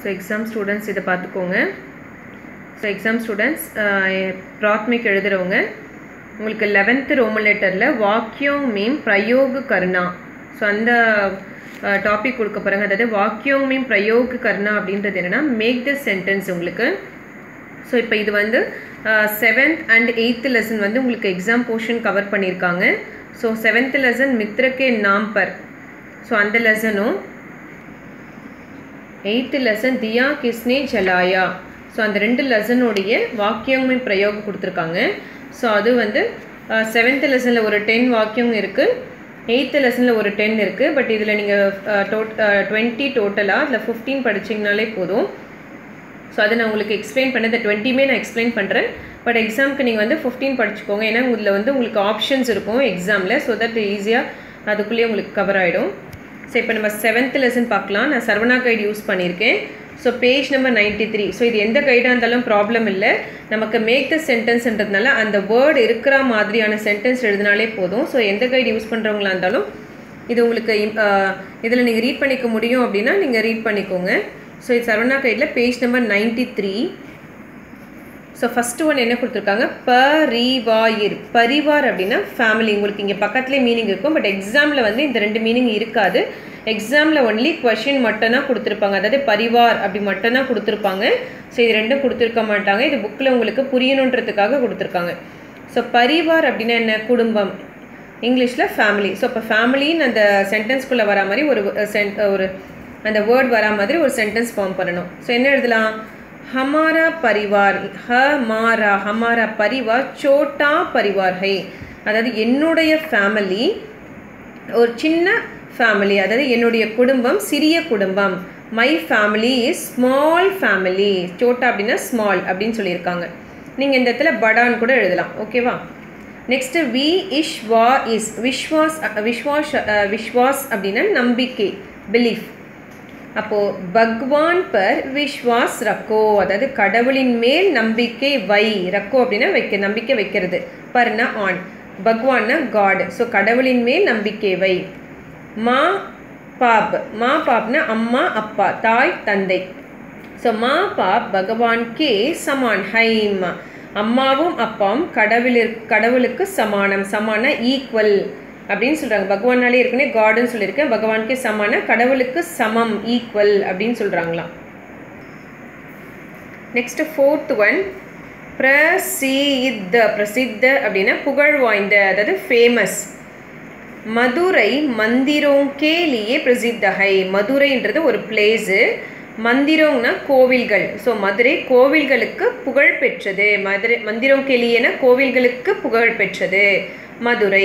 so exam students இதை பார்த்துக்கோங்க so exam students Prathmik எழுதுகிறவங்க உங்களுக்கு லெவன்த்து ரோமன் லெட்டரில் வாக்கியம் மீம் பிரயோக கர்ணா ஸோ அந்த டாபிக் கொடுக்க போகிறாங்க அதாவது வாக்கியம் மீம் பிரயோக கர்ணா அப்படின்றது என்னென்னா மேக் த சென்டென்ஸ் உங்களுக்கு ஸோ இப்போ இது வந்து செவன்த் அண்ட் எயித்து லெசன் வந்து உங்களுக்கு எக்ஸாம் போர்ஷன் கவர் பண்ணியிருக்காங்க ஸோ செவன்த் லெசன் மித்ரகே நாம் பர் ஸோ அந்த லெசனும் எயித்து லெசன் தியா கிஸ்னே ஜலாயா ஸோ அந்த ரெண்டு லெசனுடைய வாக்கியமே பிரயோகம் கொடுத்துருக்காங்க ஸோ அது வந்து செவன்த்து லெசனில் ஒரு டென் வாக்கியம் இருக்குது எயித்து லெசனில் ஒரு டென் இருக்குது பட் இதில் நீங்கள் டோட் டுவெண்ட்டி டோட்டலாக அதில் ஃபிஃப்டீன் படிச்சிங்கனாலே போதும் ஸோ அதை நான் உங்களுக்கு எக்ஸ்பிளைன் பண்ண இந்த டுவெண்ட்டியுமே நான் எக்ஸ்பிளைன் பண்ணுறேன் பட் எக்ஸாமுக்கு நீங்கள் வந்து ஃபிஃப்டீன் படிச்சுக்கோங்க ஏன்னா இதில் வந்து உங்களுக்கு ஆப்ஷன்ஸ் இருக்கும் எக்ஸாமில் ஸோ தட் ஈஸியாக அதுக்குள்ளேயே உங்களுக்கு கவர் ஆகிடும் ஸோ இப்போ நம்ம செவன்த் லெசன் பார்க்கலாம் நான் சர்வனா கைடு யூஸ் பண்ணியிருக்கேன் so page number ninety three so இது எந்த கைடாக இருந்தாலும் ப்ராப்ளம் இல்லை நமக்கு மேக் த சென்டென்ஸ்ன்றதுனால அந்த வேர்டு இருக்கிற மாதிரியான சென்டென்ஸ் எழுதினாலே போதும் ஸோ எந்த கைடு யூஸ் பண்ணுறவங்களா இருந்தாலும் இது உங்களுக்கு இதில் நீங்கள் ரீட் பண்ணிக்க முடியும் அப்படின்னா நீங்கள் ரீட் பண்ணிக்கோங்க ஸோ இது சரவணா கைடில் page number ninety three so first one என்ன கொடுத்துருக்காங்க பரிவாயிர் பரிவார் அப்படின்னா ஃபேமிலி உங்களுக்கு இங்கே பக்கத்துலேயே மீனிங் இருக்கும் பட் எக்ஸாமில் வந்து இந்த ரெண்டு மீனிங் இருக்காது எக்ஸாமில் ஒன்லி கொஷின் மட்டும்தான் கொடுத்துருப்பாங்க அதாவது பரிவார் அப்படி மட்டும்தான் கொடுத்துருப்பாங்க ஸோ இது ரெண்டும் கொடுத்துருக்க மாட்டாங்க இது புக்கில் உங்களுக்கு புரியணுன்றதுக்காக கொடுத்துருக்காங்க ஸோ பரிவார் அப்படின்னா என்ன குடும்பம் இங்கிலீஷில் ஃபேமிலி ஸோ இப்போ ஃபேமிலின்னு அந்த சென்டென்ஸ்குள்ளே வரா மாதிரி ஒரு சென்ட் ஒரு அந்த வேர்ட் வரா மாதிரி ஒரு சென்டென்ஸ் ஃபார்ம் பண்ணணும் ஸோ என்ன எழுதலாம் ஹமாரா பரிவார் ஹ மாரா ஹமாரா பரிவார் சோட்டா பரிவார் ஹை அதாவது என்னுடைய ஃபேமிலி ஒரு சின்ன ஃபேமிலி அதாவது என்னுடைய குடும்பம் சிறிய குடும்பம் my family is small family சோட்டா அப்படின்னா ஸ்மால் அப்படின்னு சொல்லியிருக்காங்க நீங்கள் இந்த இடத்துல படான் கூட எழுதலாம் ஓகேவா நெக்ஸ்ட்டு வி இஷ் வா இஸ் விஸ்வாஸ் விஸ்வாஸ் விஸ்வாஸ் அப்படின்னா நம்பிக்கை பிலீஃப் அப்போது பக்வான் பர் விஸ்வாஸ் ரக்கோ அதாவது கடவுளின் மேல் நம்பிக்கை வை ரக்கோ அப்படின்னா வைக்க நம்பிக்கை வைக்கிறது பர்னா ஆன் பக்வான்னா காட் ஸோ கடவுளின் மேல் நம்பிக்கை வை மா பாப் மா பாப்னா அம்மா அப்பா தாய் தந்தை ஸோ மா பாப் பகவான் கே சமான் ஹைம் அம்மாவும் அப்பாவும் கடவுளிற் கடவுளுக்கு சமானம் சமான ஈக்குவல் அப்படின்னு சொல்கிறாங்க பகவானாலே இருக்குன்னே காடுன்னு சொல்லியிருக்கேன் பகவானுக்கே சமான கடவுளுக்கு சமம் ஈக்குவல் அப்படின்னு சொல்கிறாங்களாம் நெக்ஸ்ட் ஃபோர்த் ஒன் பிரசித்த பிரசித்த அப்படின்னா புகழ் வாய்ந்த அதாவது ஃபேமஸ் மதுரை மந்திரோங் கேலியே பிரசித்தகை மதுரைன்றது ஒரு பிளேஸு மந்திரோங்னா கோவில்கள் ஸோ மதுரை கோவில்களுக்கு புகழ் பெற்றது மதுரை மந்திரோங் கேலியன கோவில்களுக்கு புகழ் பெற்றது மதுரை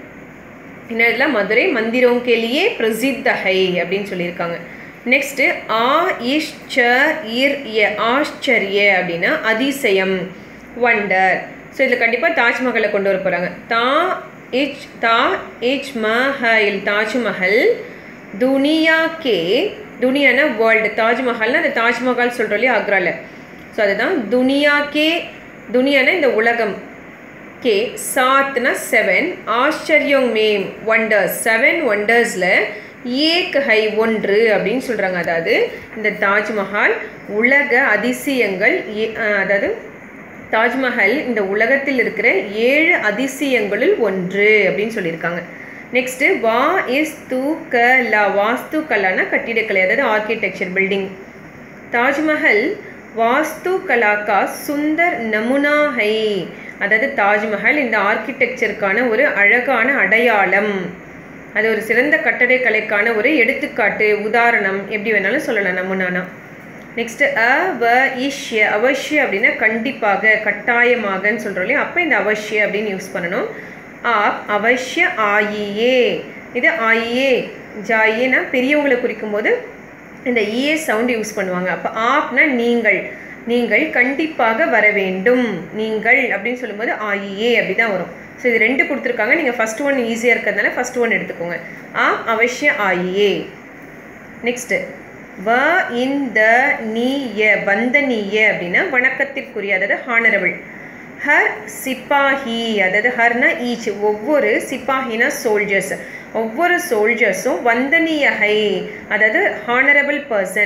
என்னதுல மதுரை மந்திரோங் கேலியே பிரசித்தகை அப்படின்னு சொல்லியிருக்காங்க நெக்ஸ்ட்டு ஆ இஷ் ச இர் எ ஆச்சரிய அப்படின்னா அதிசயம் வண்டர் ஸோ இதில் கண்டிப்பாக தாஜ்மஹலை கொண்டு வர போகிறாங்க தா இச் தா இச் மஹல் தாஜ்மஹல் துனியா கே துனியானா வேர்ல்டு தாஜ்மஹல்னா அந்த தாஜ்மஹால் சொல்கிறோம் இல்லையா ஆக்ராவில் ஸோ அதுதான் துனியா கே துனியானா இந்த உலகம் கே சாத்னா செவன் ஆச்சரியம் மேம் ஒண்டர்ஸ் செவன் ஒண்டர்ஸில் ஏக் ஹை ஒன்று அப்படின்னு சொல்கிறாங்க அதாவது இந்த தாஜ்மஹால் உலக அதிசயங்கள் அதாவது தாஜ்மஹல் இந்த உலகத்தில் இருக்கிற ஏழு அதிசயங்களில் ஒன்று அப்படின்னு சொல்லியிருக்காங்க நெக்ஸ்ட்டு வா இஸ் தூ க லா வாஸ்து கலானா கட்டிடக்கலை அதாவது ஆர்கிடெக்சர் பில்டிங் தாஜ்மஹல் வாஸ்து கலாக்கா சுந்தர் நமுனா ஹை அதாவது தாஜ்மஹல் இந்த ஆர்கிடெக்சருக்கான ஒரு அழகான அடையாளம் அது ஒரு சிறந்த கட்டடக்கலைக்கான ஒரு எடுத்துக்காட்டு உதாரணம் எப்படி வேணாலும் சொல்லலாம் நமுனானா நெக்ஸ்ட்டு அ வ இஷ்ய அவசிய அப்படின்னா கண்டிப்பாக கட்டாயமாகன்னு சொல்கிறோம் இல்லையா அப்போ இந்த அவசிய அப்படின்னு யூஸ் பண்ணணும் ஆப் அவசிய ஆயியே இது ஆயியே ஜாயின்னா பெரியவங்களை குறிக்கும் போது இந்த இஏ சவுண்ட் யூஸ் பண்ணுவாங்க அப்போ ஆப்னா நீங்கள் நீங்கள் கண்டிப்பாக வர வேண்டும் நீங்கள் அப்படின்னு சொல்லும்போது ஆயியே அப்படி தான் வரும் ஸோ இது ரெண்டு கொடுத்துருக்காங்க நீங்கள் ஃபஸ்ட் ஒன் ஈஸியாக இருக்கிறதுனால ஃபஸ்ட் ஒன் எடுத்துக்கோங்க ஆ அவசிய ஆயியே நெக்ஸ்ட்டு வ இந்த நீய வந்தனீய அப்படின்னா வணக்கத்திற்குரிய அதாவது ஹானரபிள் ஹர் சிப்பாஹி அதாவது ஹர்னா ஈச் ஒவ்வொரு சிப்பாஹினா சோல்ஜர்ஸ் ஒவ்வொரு சோல்ஜர்ஸும் வந்தனீய ஹை அதாவது ஹானரபிள் பர்சன்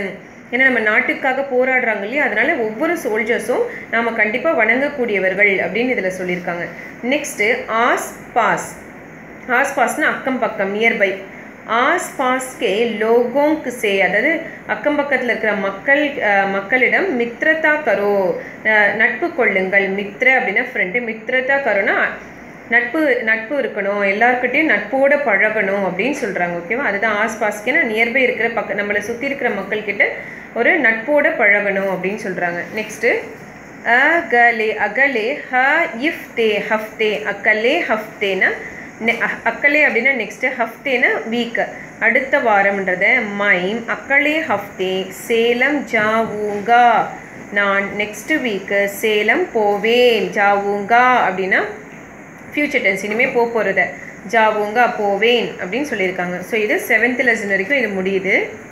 ஏன்னா நம்ம நாட்டுக்காக போராடுறாங்க இல்லையா அதனால ஒவ்வொரு சோல்ஜர்ஸும் நாம் கண்டிப்பாக வணங்கக்கூடியவர்கள் அப்படின்னு இதில் சொல்லியிருக்காங்க நெக்ஸ்ட்டு ஆஸ் பாஸ் ஆஸ் பாஸ்னா அக்கம் பக்கம் நியர்பை ஆஸ் பாஸ்கே லோகோங்க் சே அதாவது அக்கம் பக்கத்தில் இருக்கிற மக்கள் அஹ், மக்களிடம் மித்ரதா கரோ அஹ், நட்பு கொள்ளுங்கள் மித்ர அப்படின்னா ஃப்ரெண்டு மித்ரதா கரோனா நட்பு நட்பு இருக்கணும் எல்லாருக்கிட்டையும் நட்போட பழகணும் அப்படின்னு சொல்கிறாங்க ஓகேவா அதுதான் ஆஸ்பாஸ்க்கேனா நியர்பை இருக்கிற பக்க நம்மளை சுற்றி இருக்கிற மக்கள்கிட்ட ஒரு நட்போட பழகணும் அப்படின்னு சொல்கிறாங்க நெக்ஸ்ட்டு அகலே அகலே ஹ இஃப் தே ஹஃப்தே அக்கலே ஹஃப்தேனா நெ- அ- அக்கலே அப்படின்னா நெக்ஸ்ட்டு ஹஃப்தேனா வீக் அடுத்த வாரம்ன்றத மைம் அக்கலே ஹஃப்தே சேலம் ஜாவூங்கா நான் நெக்ஸ்ட் வீக்கு சேலம் போவேன் ஜாவூங்கா அப்படின்னா ஃப்யூச்சர் டென்ஸ் இனிமேல் போக போகிறத ஜாவுங்க போவேன் அப்படின்னு சொல்லியிருக்காங்க ஸோ இது செவன்த் லெசன் வரைக்கும் இது முடியுது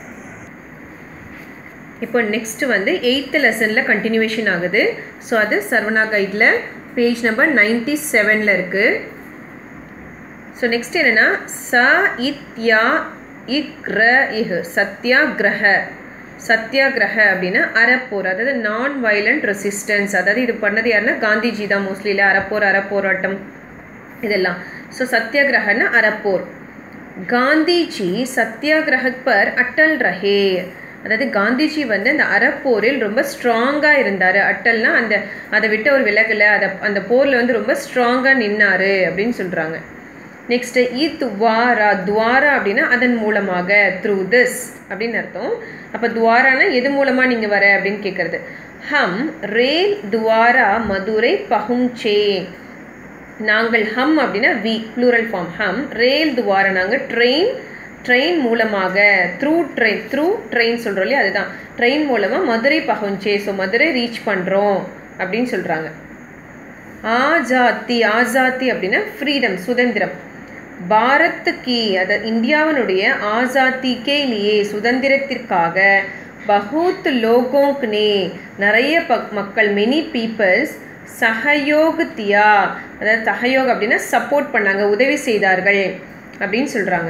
இப்போ நெக்ஸ்ட் வந்து எயித்து லெசனில் கண்டினியூவேஷன் ஆகுது ஸோ அது சர்வனா கைடில் பேஜ் நம்பர் நைன்டி செவனில் இருக்குது ஸோ நெக்ஸ்ட் என்னென்னா ச இத்யா இக்ர இஹ் சத்யாகிரக சத்யாகிரக அப்படின்னா அறப்போர் அதாவது நான் வயலண்ட் ரெசிஸ்டன்ஸ் அதாவது இது பண்ணது யாருன்னா காந்திஜி தான் மோஸ்ட்லி இல்லை அறப்போர் அறப்போராட்டம் இதெல்லாம் ஸோ சத்யாகிரகன்னா அறப்போர் காந்திஜி சத்யாகிரகத் பர் அட்டல் ரஹே அதாவது காந்திஜி வந்து அந்த அறப்போரில் ரொம்ப ஸ்ட்ராங்காக இருந்தார் அட்டல்னா அந்த அதை விட்டு ஒரு விலகலை அதை அந்த போரில் வந்து ரொம்ப ஸ்ட்ராங்காக நின்னாரு அப்படின்னு சொல்கிறாங்க நெக்ஸ்ட் இ துவாரா துவாரா அப்படின்னா அதன் மூலமாக த்ரூ திஸ் அப்படின்னு அர்த்தம் அப்போ துவாரானா எது மூலமாக நீங்கள் வர அப்படின்னு கேட்குறது ஹம் ரேல் துவாரா மதுரை பஹுஞ்சே நாங்கள் ஹம் அப்படின்னா வி ப்ளூரல் ஃபார்ம் ஹம் ரேல் துவாரா நாங்கள் ட்ரெயின் ட்ரெயின் மூலமாக த்ரூ ட்ரெயின் த்ரூ ட்ரெயின் சொல்கிறோம் இல்லையா அதுதான் ட்ரெயின் மூலமாக மதுரை பஹுஞ்சே ஸோ மதுரை ரீச் பண்ணுறோம் அப்படின்னு சொல்கிறாங்க ஆஜாத்தி ஆசாத்தி அப்படின்னா ஃப்ரீடம் சுதந்திரம் பாரத் கி அத இந்தியாவினுடைய ஆசாத்தி கே லியே சுதந்திரத்திற்காக பகுத் லோகோங்க் நே நிறைய ப மக்கள் மெனி பீப்புள்ஸ் சஹயோக் தியா அதாவது சஹயோக் அப்படின்னா சப்போர்ட் பண்ணாங்க உதவி செய்தார்கள் அப்படின்னு சொல்கிறாங்க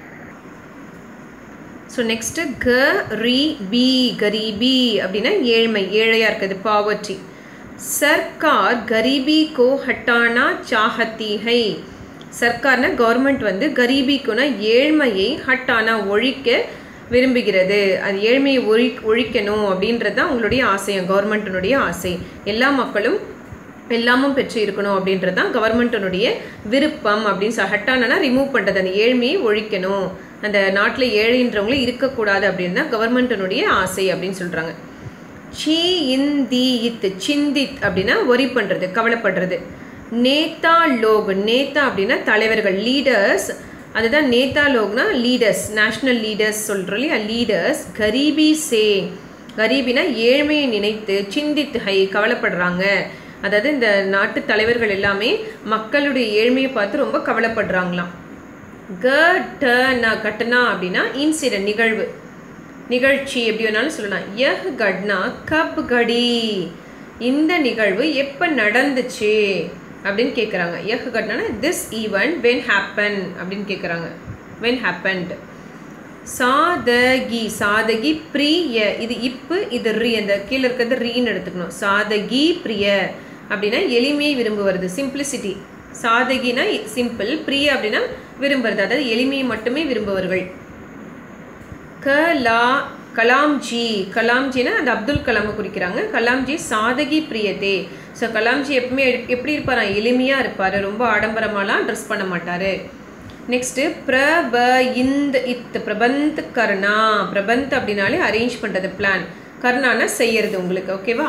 ஸோ நெக்ஸ்ட்டு க ரி பி கரீபி அப்படின்னா ஏழ்மை ஏழையாக இருக்குது பாவர்ட்டி சர்க்கார் கரீபி கோ ஹட்டானா சாஹத்தி ஹை சர்க்கார்னா கவர்மெண்ட் வந்து கரீபிக்குனா ஏழ்மையை ஹட்டானா ஒழிக்க விரும்புகிறது அது ஏழ்மையை ஒழி ஒழிக்கணும் அப்படின்றது தான் உங்களுடைய ஆசையம் கவர்மெண்ட்டினுடைய ஆசை எல்லா மக்களும் எல்லாமும் பெற்று இருக்கணும் அப்படின்றது தான் கவர்மெண்ட்டினுடைய விருப்பம் அப்படின்னு சொல் ஹட்டானா ரிமூவ் பண்ணுறது அந்த ஏழ்மையை ஒழிக்கணும் அந்த நாட்டில் ஏழைன்றவங்களும் இருக்கக்கூடாது அப்படின்னு தான் கவர்மெண்ட்டினுடைய ஆசை அப்படின்னு சொல்கிறாங்க சி இந்தி இத் சிந்தித் அப்படின்னா ஒரி பண்ணுறது கவலைப்படுறது நேதா லோக் நேதா அப்படின்னா தலைவர்கள் லீடர்ஸ் அதுதான் நேதா லோக்னா லீடர்ஸ் நேஷ்னல் லீடர்ஸ் சொல்கிறோம் இல்லையா லீடர்ஸ் கரீபி சே கரீபினா ஏழ்மையை நினைத்து சிந்தித்து ஹை கவலைப்படுறாங்க அதாவது இந்த நாட்டு தலைவர்கள் எல்லாமே மக்களுடைய ஏழ்மையை பார்த்து ரொம்ப கவலைப்படுறாங்களாம் கட்டனா கட்டனா அப்படின்னா இன்சிடென்ட் நிகழ்வு நிகழ்ச்சி எப்படி வேணாலும் சொல்லலாம் யஹ் கட்னா கப் கடி இந்த நிகழ்வு எப்போ நடந்துச்சு அப்படின்னு கேட்குறாங்க யஹ் கட்னா திஸ் ஈவெண்ட் வென் ஹேப்பன் அப்படின்னு கேட்குறாங்க வென் ஹேப்பன்ட் சாதகி சாதகி பிரிய இது இப்பு இது ரீ அந்த கீழே இருக்கிறது ரீன்னு எடுத்துக்கணும் சாதகி பிரிய அப்படின்னா எளிமையை விரும்புவது சிம்பிளிசிட்டி சாதகினா சிம்பிள் பிரிய அப்படின்னா விரும்புறது அதாவது எளிமையை மட்டுமே விரும்புவர்கள் கலா கலாம்ஜி கலாம்ஜினா அந்த அப்துல் கலாமை குறிக்கிறாங்க கலாம்ஜி சாதகி பிரியதே ஸோ கலாம்ஜி எப்பவுமே எப்- எப்படி இருப்பார் எளிமையாக இருப்பார் ரொம்ப ஆடம்பரமாலாம் ட்ரெஸ் பண்ண மாட்டார் நெக்ஸ்ட்டு பிரப இந்த இத் பிரபந்த் கர்ணா பிரபந்த் அப்படின்னாலே அரேஞ்ச் பண்ணுறது பிளான் கர்ணானா செய்யறது உங்களுக்கு ஓகேவா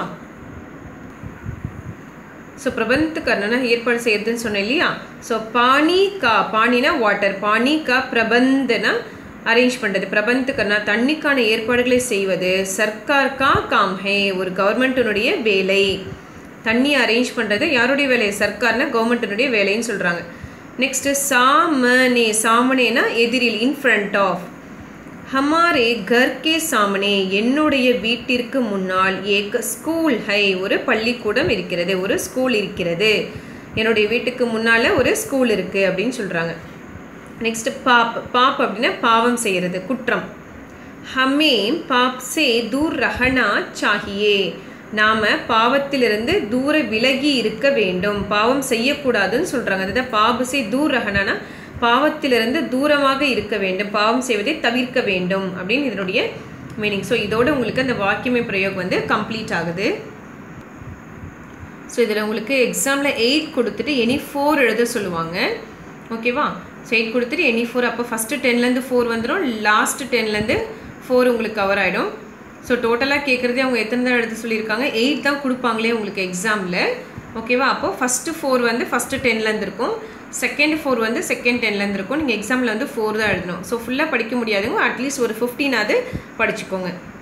ஸோ பிரபந்த் கர்ணனா ஏற்பாடு செய்யறதுன்னு சொன்னேன் இல்லையா ஸோ பானி கா பானினா வாட்டர் பானி கா பிரபந்தனா அரேஞ்ச் பண்ணுறது பிரபந்த் கர்ணா தண்ணிக்கான ஏற்பாடுகளை செய்வது சர்க்கார் கா காம் ஹே ஒரு கவர்மெண்ட்டினுடைய வேலை தண்ணி அரேஞ்ச் பண்ணுறது யாருடைய வேலை சர்க்கார்னா கவர்மெண்ட்டினுடைய வேலைன்னு சொல்கிறாங்க நெக்ஸ்ட்டு சாமனே சாமனேனா எதிரில் இன் ஃப்ரண்ட் ஆஃப் ஹமாரே கர் கே சாமனே என்னுடைய வீட்டிற்கு முன்னால் ஏக் ஸ்கூல் ஹை ஒரு பள்ளிக்கூடம் இருக்கிறது ஒரு ஸ்கூல் இருக்கிறது என்னுடைய வீட்டுக்கு முன்னால் ஒரு ஸ்கூல் இருக்குது அப்படின்னு சொல்கிறாங்க நெக்ஸ்ட் பாப் பாப் அப்படின்னா பாவம் செய்கிறது குற்றம் ஹமே பாப் சே தூர் ரஹனா சாஹியே நாம் பாவத்திலிருந்து தூர விலகி இருக்க வேண்டும் பாவம் செய்யக்கூடாதுன்னு சொல்கிறாங்க அதுதான் பாபு சே தூர் ரஹனானா பாவத்திலிருந்து தூரமாக இருக்க வேண்டும் பாவம் செய்வதை தவிர்க்க வேண்டும் அப்படின்னு இதனுடைய மீனிங் ஸோ இதோட உங்களுக்கு அந்த வாக்கியமை பிரயோகம் வந்து கம்ப்ளீட் ஆகுது ஸோ இதில் உங்களுக்கு எக்ஸாமில் எயிட் கொடுத்துட்டு எனி ஃபோர் எழுத சொல்லுவாங்க ஓகேவா ஸோ எயிட் கொடுத்துட்டு எனி ஃபோர் அப்போ ஃபஸ்ட்டு டென்லேருந்து ஃபோர் வந்துடும் லாஸ்ட் டென்லேருந்து ஃபோர் உங்களுக்கு கவர் ஆகிடும் ஸோ டோட்டலாக கேட்குறதே அவங்க எத்தனை தான் எழுத சொல்லியிருக்காங்க எயிட் தான் கொடுப்பாங்களே உங்களுக்கு எக்ஸாமில் ஓகேவா அப்போ ஃபஸ்ட்டு ஃபோர் வந்து ஃபஸ்ட்டு டென்லேருந்து இருக்கும் செகண்ட் ஃபோர் வந்து செகண்ட் டென்லேருந்து இருக்கும் நீங்கள் எக்ஸாமில் வந்து ஃபோர் தான் எழுதணும் ஸோ ஃபுல்லாக படிக்க முடியாதுங்க அட்லீஸ்ட் ஒரு ஃபிஃப்டீனாவது படிச்சுக்கோங்க